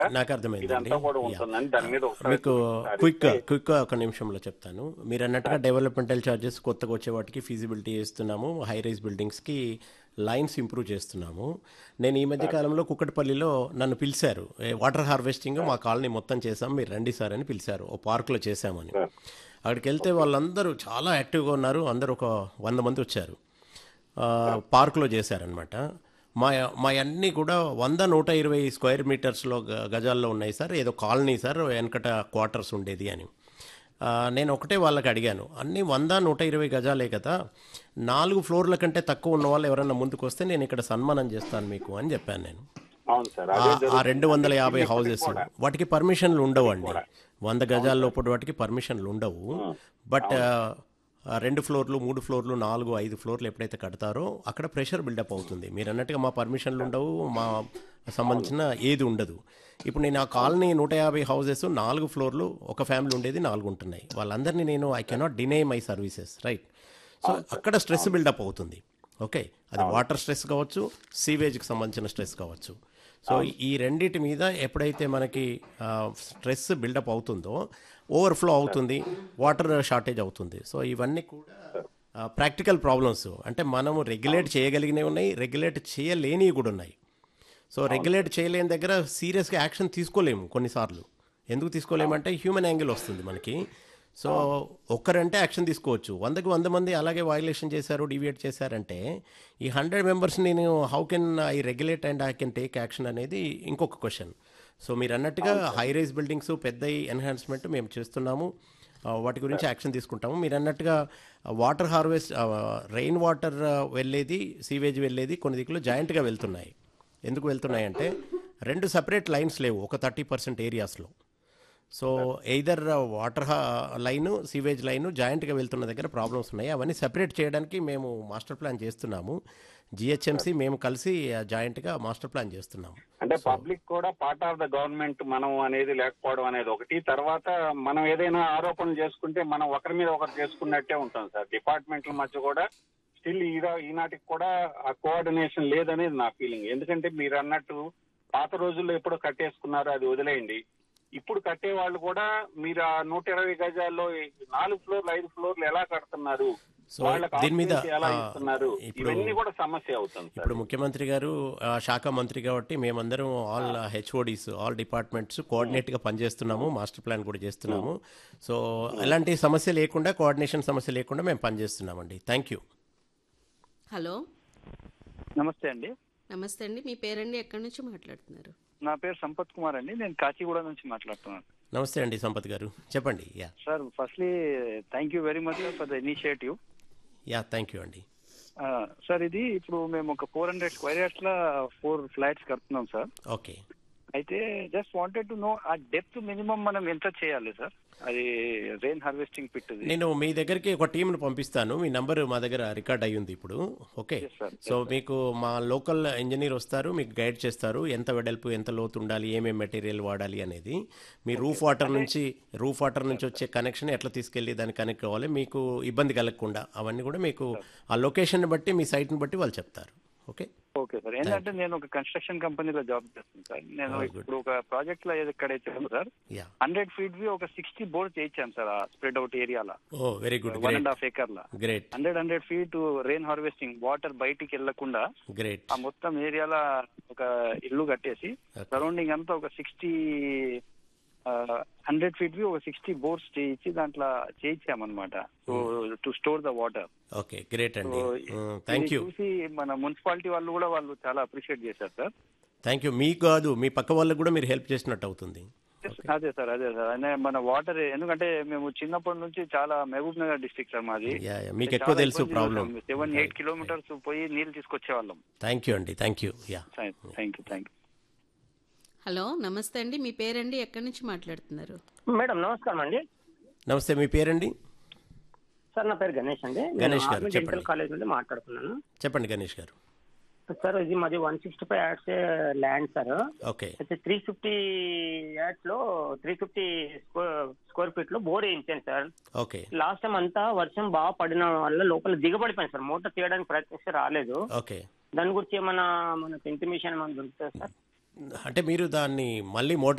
నాకు అర్థమైందండి ఇదంతా కూడా యా. ఉంటుందని దాని మీద ఒకసారి మీకు చూపిస్తారు. క్విక్ క్విక్ ఒక నిమిషంలో చెప్తాను మీరు అన్నట్టుగా డెవలప్మెంటల్ ఛార్జెస్ కొత్తగా వచ్చే వాటికి ఫీజిబిలిటీ చేస్తున్నాము హై రైజ్ బిల్డింగ్స్కి లైన్స్ ఇంప్రూవ్ చేస్తున్నాము నేను ఈ మధ్య కాలంలో కుక్కటపల్లిలో నన్ను పిలిచారు ఏ, వాటర్ హార్వెస్టింగ్ మా కాలనీ మొత్తం చేసాం మీరు రండి సార్ అని పిలిచారు ఓ పార్క్లో చేశామని అక్కడికి వెళ్తే వాళ్ళందరూ చాలా యాక్టివ్గా ఉన్నారు అందరూ ఒక వంద మంది వచ్చారు ఆ, పార్కులో చేశారనమాట మా మా అన్నీ కూడా వంద నూట ఇరవై స్క్వేర్ మీటర్స్లో గ- గజాల్లో ఉన్నాయి సార్ ఏదో కాలనీ సార్ వెనకట క్వార్టర్స్ ఉండేది అని ఆ, నేను ఒకటే వాళ్ళకి అడిగాను అన్నీ వంద నూట ఇరవై గజాలే కదా నాలుగు ఫ్లోర్ల కంటే తక్కువ ఉన్న వాళ్ళు ఎవరైనా ముందుకు వస్తే నేను ఇక్కడ సన్మానం చేస్తాను మీకు అని చెప్పాను నేను అవును సార్ ఆ- అదే ఆ జరుగుతుంది. రెండు వందల యాభై హౌసెస్ వాటికి పర్మిషన్లు ఉండవు అండి వంద గజాల లోపల వాటికి పర్మిషన్లు ఉండవు బట్ ఆ రెండు ఫ్లోర్లు మూడు ఫ్లోర్లు నాలుగు ఐదు ఫ్లోర్లు ఎప్పుడైతే కడతారో అక్కడ ప్రెషర్ బిల్డప్ అవుతుంది మీరు అన్నట్టుగా మా పర్మిషన్లు ఉండవు మా సంబంధించిన ఏది ఉండదు ఇప్పుడు నేను ఆ కాలనీ నూట యాభై హౌసెస్ నాలుగు ఫ్లోర్లు ఒక ఫ్యామిలీ ఉండేది నాలుగు ఉంటున్నాయి వాళ్ళందరినీ నేను I cannot deny my services right so అక్కడ స్ట్రెస్ బిల్డప్ అవుతుంది ఓకే అది వాటర్ స్ట్రెస్ కావచ్చు సీవేజ్కి సంబంధించిన స్ట్రెస్ కావచ్చు సో ఈ రెండిటి మీద ఎప్పుడైతే మనకి స్ట్రెస్ బిల్డప్ అవుతుందో ఓవర్ఫ్లో అవుతుంది వాటర్ షార్టేజ్ అవుతుంది సో ఇవన్నీ కూడా ప్రాక్టికల్ ప్రాబ్లమ్స్ అంటే మనము రెగ్యులేట్ చేయగలిగినవి ఉన్నాయి రెగ్యులేట్ చేయలేనివి కూడా ఉన్నాయి సో రెగ్యులేట్ చేయలేని దగ్గర సీరియస్గా యాక్షన్ తీసుకోలేము కొన్నిసార్లు ఎందుకు తీసుకోలేమంటే హ్యూమన్ యాంగిల్ వస్తుంది మనకి సో ఒక్కరంటే యాక్షన్ తీసుకోవచ్చు వందకి వంద మంది అలాగే వైలేషన్ చేశారు డివియేట్ చేశారంటే ఈ హండ్రెడ్ మెంబర్స్ నేను how can I regulate and I can take action అనేది ఇంకొక క్వశ్చన్ సో మీరు అన్నట్టుగా హై రైజ్ బిల్డింగ్స్ పెద్ద ఎన్హాన్స్మెంట్ మేము చేస్తున్నాము ఆ, వాటి గురించి యాక్షన్ తీసుకుంటాము మీరు అన్నట్టుగా వాటర్ హార్వెస్ట్ రెయిన్ వాటర్ వెళ్ళేది సీవేజ్ వెళ్ళేది కొన్ని దిక్కులు జాయింట్గా వెళ్తున్నాయి ఎందుకు వెళ్తున్నాయి అంటే రెండు సపరేట్ లైన్స్ లేవు ఒక థర్టీ పర్సెంట్ ఏరియాస్లో so either water line sewage line జాయింట్గా వెళ్తున్న దగ్గర ప్రాబ్లమ్స్ ఉన్నాయి అవన్నీ సెపరేట్ చేయడానికి మేము మాస్టర్ ప్లాన్ చేస్తున్నాము జిహెచ్ఎంసి మేము కలిసి జాయింట్గా మాస్టర్ ప్లాన్ చేస్తున్నాము అంటే పబ్లిక్ కూడా పార్ట్ ఆఫ్ ద గవర్నమెంట్ మనం అనేది లేకపోవడం అనేది ఒకటి తర్వాత మనం ఏదైనా ఆరోపణలు చేసుకుంటే మనం ఒకరి మీద ఒకరు చేసుకున్నట్టే ఉంటాం సార్ డిపార్ట్మెంట్ల మధ్య కూడా స్టిల్ ఈ ఈనాటికి కూడా ఆ కోఆర్డినేషన్ లేదనేది నా ఫీలింగ్ ఎందుకంటే మీరు అన్నట్టు పాత రోజుల్లో ఎప్పుడో కట్టేసుకున్నారు అది వదిలేయండి ఇప్పుడు కట్టే వాళ్ళు కూడా మీరు ఆ నూట ఇరవై గజాల్లో ఈ నాలుగు ఫ్లోర్లు ఐదు ఫ్లోర్లు ఎలా కడుతున్నారు సో వాళ్ళకి దీని మీద, occupancy ఎలా ఆ, ఇస్తున్నారు ఇప్పుడు- ఇవన్నీ కూడా సమస్య అవుతుంది సార్ ఇప్పుడు ముఖ్యమంత్రి గారు ఆ, శాఖ మంత్రి కాబట్టి మేమందరం ఆల్ హెచ్ఓడీస్ ఆల్ డిపార్ట్మెంట్స్ కోఆర్డినేట్గా పనిచేస్తున్నాము మాస్టర్ ప్లాన్ కూడా చేస్తున్నాము సో ఎలాంటి సమస్య లేకుండా కోఆర్డినేషన్ సమస్య లేకుండా మేము పనిచేస్తున్నామండి థ్యాంక్ యూ హలో నమస్తే అండి నమస్తే అండి మీ పేరండి ఎక్కడి నుంచి మాట్లాడుతున్నారు నా పేరు సంపత్ కుమార్ అండి నేను కాచిగూడ నుంచి మాట్లాడుతున్నాను నమస్తే అండి సంపత్ గారు చెప్పండి yeah sir firstly thank you very much for the initiative yeah thank you అండి సార్ ఇది ఇప్పుడు మేము ఒక ఫోర్ హండ్రెడ్ స్క్వేర్ యార్డ్స్ లో ఫోర్ ఫ్లాట్స్ కడుతున్నాం సార్ ఓకే అయితే just wanted to know uh depth minimum మనం ఎంత చేయాలి సార్ అది రెయిన్ హార్వెస్టింగ్ పిట్ నేను మీ దగ్గరికి ఒక టీంను పంపిస్తాను మీ నంబర్ మా దగ్గర రికార్డ్ అయ్యి ఉంది ఇప్పుడు ఓకే Yes, sir. సో మీకు మా లోకల్ ఇంజనీర్ వస్తారు మీకు గైడ్ చేస్తారు ఎంత వెడల్పు ఎంత లోతు ఉండాలి ఏమేమి మెటీరియల్ వాడాలి అనేది మీ రూఫ్ వాటర్ నుంచి రూఫ్ వాటర్ నుంచి వచ్చే కనెక్షన్ ఎట్లా తీసుకెళ్ళి దాన్ని కనెక్ట్ అవ్వాలి మీకు ఇబ్బంది కలగకుండా అవన్నీ కూడా మీకు ఆ లొకేషన్ బట్టి మీ సైట్ని బట్టి వాళ్ళు చెప్తారు ఓకే ఓకే సార్ ఏంటంటే నేను ఒక కన్స్ట్రక్షన్ కంపెనీలో జాబ్ చేస్తాను సార్ నేను Very good. ఇప్పుడు ఒక ప్రాజెక్ట్ లో ఎక్కడైతే ఉందో sir yeah hundred feet we ఒక సిక్స్టీ బోర్డ్ చేయించాను సార్ ఆ స్ప్రెడ్ అవుట్ ఏరియాలో oh very good one great and half acre లా great hundred hundred feet rain harvesting water బయటికి వెళ్లకుండా గ్రేట్ ఆ మొత్తం ఏరియాలో ఒక ఇల్లు కట్టేసి Okay. సరౌండింగ్ అంతా ఒక సిక్స్టీ హండ్రెడ్ ఫీట్ వి ఒక సిక్స్టీ బోర్డ్స్ చేయించి దాంట్లో చేయించామన్నమాట so to store the water okay great అండి సో థ్యాంక్ యూ చూసి మన మున్సిపాలిటీ వాళ్ళు కూడా వాళ్ళు చాలా అప్రిషియేట్ చేశారు సార్ థ్యాంక్ యూ మీకు కాదు మీ పక్క వాళ్ళకి కూడా మీరు హెల్ప్ చేసినట్టు అవుతుంది అదే సార్ అదే సార్ అనే మన వాటర్ ఎందుకంటే మేము చిన్నప్పటి నుంచి చాలా మహబూబ్ నగర్ డిస్ట్రిక్ట్ సార్ మాది యా, యా, మీకు ఎక్కువ తెలుసు ప్రాబ్లం సెవెన్ ఎయిట్ కిలోమీటర్స్ పోయి నీళ్ళు తీసుకొచ్చే వాళ్ళం థ్యాంక్ యూ అండి thank you yeah thank you thank you hello నమస్తే అండి మీ పేరండి ఎక్కడి నుంచి మాట్లాడుతున్నారు మేడం నమస్కారం అండి నమస్తే మీ పేరండి సార్ నా పేరు గణేష్ అండి నేను గణేష్ గారు, ఆర్మీ చెప్పండి. డెంటల్ కాలేజ్ నుండి మాట్లాడుతున్నాను చెప్పండి గణేష్ గారు సార్ ఇది మాది one sixty five yards land sir okay అయితే త్రీ ఫిఫ్టీ యాడ్స్ లో త్రీ ఫిఫ్టీ స్క్వేర్ ఫీట్ లో బోర్ వేయించాను సార్ ఓకే లాస్ట్ టైం అంతా వర్షం బాగా పడిన వల్ల లోపల దిగబడిపోయింది సార్ మోటార్ తీయడానికి ప్రయత్నిస్తే రాలేదు ఓకే దాని గురించి ఏమైనా మనకు ఇంటిమేషన్ ఏమైనా దొరుకుతుంది సార్ అంటే మీరు దాన్ని మళ్ళీ మోటార్